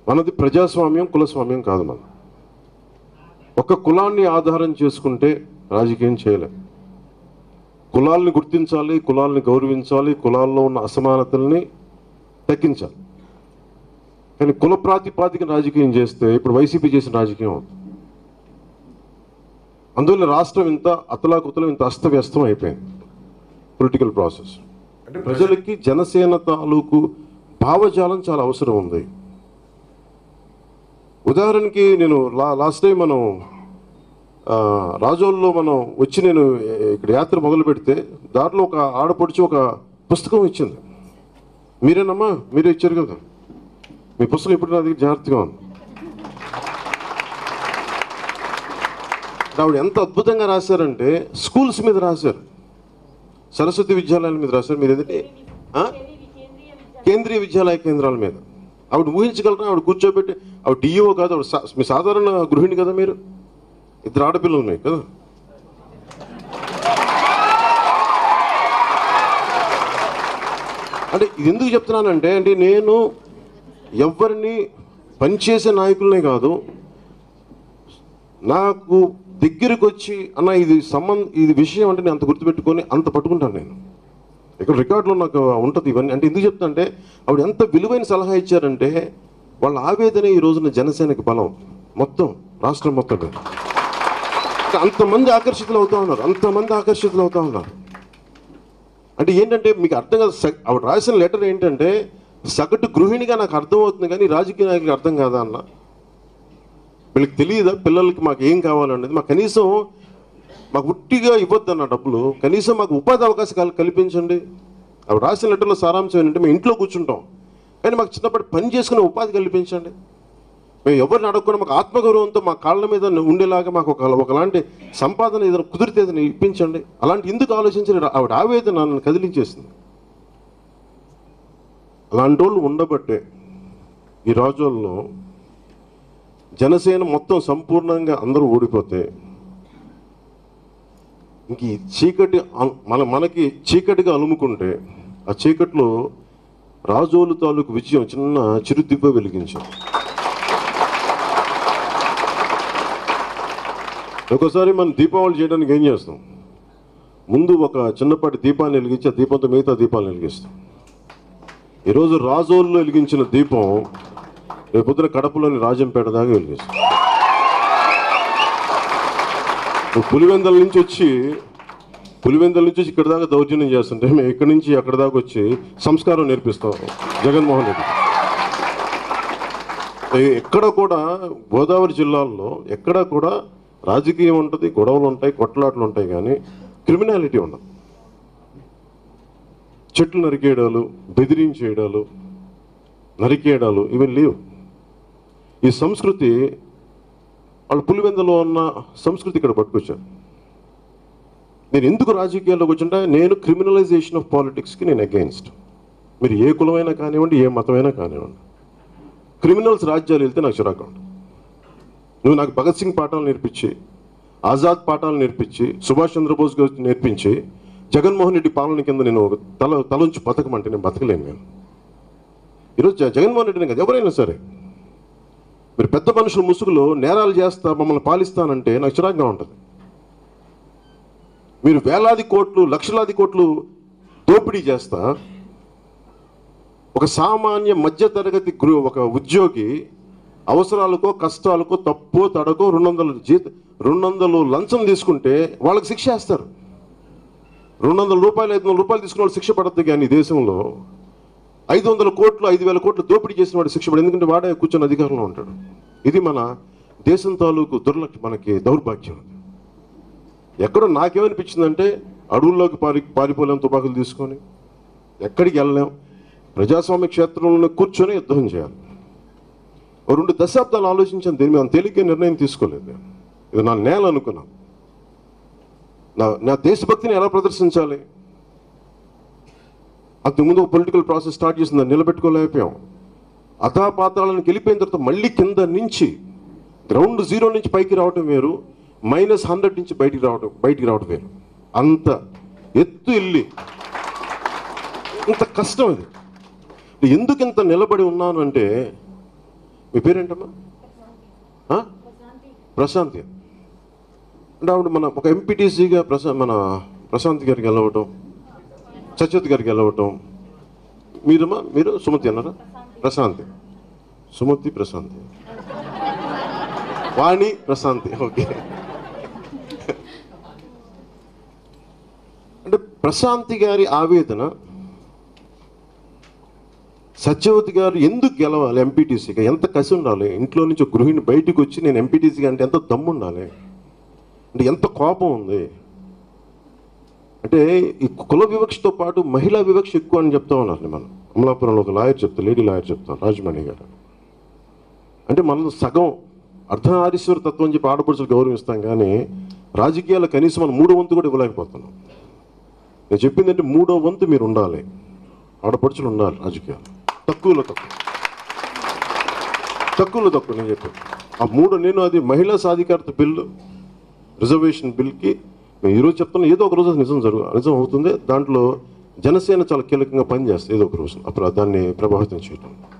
మనది ప్రజాస్వామ్యం కులస్వామ్యం కాదు మన ఒక కులాన్ని ఆధారం చేసుకుంటే రాజకీయం చేయలేం కులాల్ని గుర్తించాలి కులాల్ని గౌరవించాలి కులాల్లో ఉన్న అసమానతల్ని తగ్గించాలి కానీ కుల ప్రాతిపాదికన రాజకీయం చేస్తే ఇప్పుడు వైసీపీ చేసిన రాజకీయం అవుతుంది అందువల్ల రాష్ట్రం ఇంత అతలాకుతలం ఇంత అస్తవ్యస్తం అయిపోయింది పొలిటికల్ ప్రాసెస్ అంటే ప్రజలకి జనసేన తాలూకు భావజాలం చాలా అవసరం ఉంది ఉదాహరణకి నేను లా లాస్ట్ టైం మనం ఆ, రాజోల్లో మనం వచ్చి నేను ఏ- ఇక్కడ యాత్ర మొదలు పెడితే దాంట్లో ఒక ఆడపడిచి ఒక పుస్తకం ఇచ్చింది మీరేనమ్మా మీరే ఇచ్చారు కదా మీ పుస్తకం ఇప్పుడు నా దగ్గర జాగ్రత్తగా ఉంది ఆవిడ ఎంత అద్భుతంగా రాశారంటే స్కూల్స్ మీద రాశారు సరస్వతి విద్యాలయాల మీద రాశారు మీరు ఏంటంటే ఆ? కేంద్రీయ విద్యాలయ కేంద్రాల మీద ఆవిడ ఊహించగలరా ఆవిడ కూర్చోబెట్టి ఆవిడ డిఈఓ కాదు ఆవిడ సా- మీ సాధారణ గృహిణి కదా మీరు ఇద్దరు ఆడపిల్లలు ఉన్నాయి కదా అంటే ఇది ఎందుకు చెప్తున్నానంటే అంటే నేను ఎవరిని పనిచేసే నాయకులనే కాదు నాకు దగ్గరికి వచ్చి అన్న ఇది సంబంధ ఇది విషయం అంటే నేను అంత గుర్తుపెట్టుకొని అంత పట్టుకుంటాను నేను ఇక్కడ రికార్డులో నాకు ఉంటుంది ఇవన్నీ అంటే ఎందుకు చెప్తా అంటే ఆవిడ ఎంత విలువైన సలహా ఇచ్చారంటే వాళ్ళ ఆవేదన ఈ రోజున జనసేనకి బలం మొత్తం రాష్ట్రం మొత్తం మీద. అంతమంది ఆకర్షితులు అవుతా ఉన్నారు అంతమంది ఆకర్షితులు అవుతా ఉన్నారు అంటే ఏంటంటే మీకు అర్థం కాదు స- ఆవిడ రాసిన లెటర్ ఏంటంటే సగటు గృహిణిగా నాకు అర్థం అవుతుంది కానీ రాజకీయ నాయకులకు అర్థం కాదా అన్న వీళ్ళకి తెలియదా పిల్లలకి మాకు ఏం కావాలనేది మాకు కనీసం మాకు ఉట్టిగా ఇవ్వద్దు అన్న డబ్బులు కనీసం మాకు ఉపాధి అవకాశాలు కల్పించండి అవి రాసిన లెటర్లో సారాంశం ఏంటంటే మేము ఇంట్లో కూర్చుంటాం కానీ మాకు చిన్నప్పటి పని చేసుకునే ఉపాధి కల్పించండి మేము ఎవరిని అడగకుండా మాకు ఆత్మగౌరవంతో మా కాళ్ళ మీద ఉండేలాగా మాకు ఒక ఒకలాంటి సంపాదన ఏదైనా కుదిరితే ఏదైనా ఇప్పించండి అలాంటి ఎందుకు ఆలోచించలేదు ఆవిడ ఆవేదన నన్ను కదిలించేసింది అలాంటి వాళ్ళు ఉండబట్టే ఈ రోజుల్లో జనసేన మొత్తం సంపూర్ణంగా అందరూ ఓడిపోతే ఇంక ఈ చీకటి అం- మన మనకి చీకటిగా అలుముకుంటే ఆ చీకట్లో రాజోలు తాలూకు విజయం చిన్న చిరుదిబ్బ వెలిగించాం ఒకసారి మనం దీపావళి చేయడానికి ఏం చేస్తాం ముందు ఒక చిన్నపాటి దీపాన్ని వెలిగించి ఆ దీపంతో మిగతా దీపాలను వెలిగిస్తాం ఈరోజు రాజోల్లో వెలిగించిన దీపం రేపొద్దున కడపలోని రాజంపేట దాకా వెలిగిస్తాం నువ్వు పులివెందల నుంచి వచ్చి పులివెందల నుంచి వచ్చి ఇక్కడ దాకా దౌర్జన్యం చేస్తుంటే మేము ఇక్కడి నుంచి అక్కడ దాకా వచ్చి సంస్కారం నేర్పిస్తాం జగన్మోహన్ రెడ్డి ఏ- ఎక్కడ కూడా గోదావరి జిల్లాల్లో ఎక్కడ కూడా రాజకీయం ఉంటుంది గొడవలు ఉంటాయి కొట్లాటలు ఉంటాయి కానీ క్రిమినాలిటీ ఉండదు చెట్లు నరికేయడాలు బెదిరించేయడాలు నరికేయడాలు ఇవి లేవు ఈ సంస్కృతి వాళ్ళు పులివెందలో ఉన్న సంస్కృతి ఇక్కడ పట్టుకొచ్చారు నేను ఎందుకు రాజకీయాల్లోకి వచ్చింటే నేను క్రిమినలైజేషన్ ఆఫ్ పాలిటిక్స్కి నేను అగెయిన్స్ట్ మీరు ఏ కులమైనా కానివ్వండి ఏ మతమైనా కానివ్వండి క్రిమినల్స్ రాజ్యాలు వెళ్తే నాకు చిరాకు ఉంటుంది. నువ్వు నాకు భగత్ సింగ్ పాఠాలు నేర్పించి ఆజాద్ పాఠాలు నేర్పించి సుభాష్ చంద్రబోస్ గారు నేర్పించి జగన్మోహన్ రెడ్డి పాలన కింద నేను ఒక తల తలంచి బతకమంటే నేను బతకలేను నేను ఈరోజు జ- జగన్మోహన్ రెడ్డిని కాదు ఎవరైనా సరే మీరు పెద్ద మనుషుల ముసుగులో నేరాలు చేస్తా మమ్మల్ని పాలిస్తానంటే నాకు చిరాకుగా ఉంటుంది మీరు వేలాది కోట్లు లక్షలాది కోట్లు దోపిడీ చేస్తా ఒక సామాన్య మధ్యతరగతి గృ ఒక ఉద్యోగి అవసరాలకో కష్టాలకో తప్పో తడకో రెండు వందలు జీత రెండు వందలు లంచం తీసుకుంటే వాళ్ళకి శిక్ష వేస్తారు రెండు వందల రూపాయలు ఐదు వందల రూపాయలు తీసుకున్న వాళ్ళు శిక్ష పడద్దు కానీ ఈ దేశంలో ఐదు వందల కోట్లు ఐదు వేల కోట్లు దోపిడీ చేసిన వాడు శిక్ష పడదు ఎందుకంటే వాడే కూర్చొని అధికారంలో ఉంటాడు ఇది మన దేశం తాలూకు దుర్లక్ష మనకి దౌర్భాగ్యం ఎక్కడో నాకేమనిపించిందంటే అడవుల్లోకి పారి పారిపోలేం తుపాకులు తీసుకొని ఎక్కడికి వెళ్ళలేం ప్రజాస్వామ్య క్షేత్రంలో కూర్చొని యుద్ధం చేయాలి ఓ రెండు దశాబ్దాలు ఆలోచించాను దీని మీద అంత తేలిగ్గా నిర్ణయం తీసుకోలేదు నేను. ఇది నా నేల అనుకున్నాను నా నా దేశభక్తిని ఎలా ప్రదర్శించాలి అంతకుముందు ఒక పొలిటికల్ ప్రాసెస్ స్టార్ట్ చేసింది దాన్ని నిలబెట్టుకోలేకపోయాం అథాపాతాలను వెళ్ళిపోయిన తర్వాత మళ్ళీ కింద నుంచి గ్రౌండ్ జీరో నుంచి పైకి రావటం వేరు మైనస్ హండ్రెడ్ నుంచి బయటికి రావటం బయటికి రావటం వేరు అంత ఎత్తు వెళ్ళి ఇంత కష్టం ఇది ఎందుకు ఇంత నిలబడి ఉన్నాను అంటే మీ పేరేంటమ్మా ఆ? ప్రశాంతి అంటే ఆవిడ మన ఒక ఎంపీటీసీగా ప్రశా మన ప్రశాంత్ గారికి వెళ్ళవటం సత్యవతి గారికి వెళ్ళవటం మీరమ్మా మీరు సుమతి అన్నారా ప్రశాంతి సుమతి ప్రశాంతి వాణి ప్రశాంతి ఓకే అంటే ప్రశాంతి గారి ఆవేదన సత్యవతి గారు ఎందుకు గెలవాలి ఎంపీటీసీగా ఎంత కసి ఉండాలి ఇంట్లో నుంచి ఒక గృహిణి బయటికి వచ్చి నేను ఎంపీటీసీగా అంటే ఎంత దమ్ము ఉండాలి అంటే ఎంత కోపం ఉంది అంటే ఈ కుల వివక్షతో పాటు మహిళా వివక్ష ఎక్కువ అని చెప్తా ఉన్నారు మనం అమలాపురంలో ఒక లాయర్ చెప్తా లేడీ లాయర్ చెప్తాను రాజమణి గారు అంటే మనం సగం అర్ధనారీశ్వర తత్వం అని చెప్పి ఆడపడుచులు గౌరవిస్తాం కానీ రాజకీయాలు కనీసం మనం మూడో వంతు కూడా ఇవ్వలేకపోతున్నాం నేను చెప్పింది అంటే మూడో వంతు మీరు ఉండాలి ఆడపడుచులు ఉండాలి రాజకీయాలు తక్కువలో తక్కువ తక్కువలో తక్కువ నేను చెప్పాను ఆ మూడు నేను అది మహిళా సాధికారత బిల్లు రిజర్వేషన్ బిల్కి మేము ఈరోజు చెప్తున్నా ఏదో ఒక రోజు అది నిజం జరుగు నిజం అవుతుంది దాంట్లో జనసేన చాలా కీలకంగా పనిచేస్తుంది ఏదో ఒక రోజు అప్పుడు దాన్ని ప్రభావితం చేయటం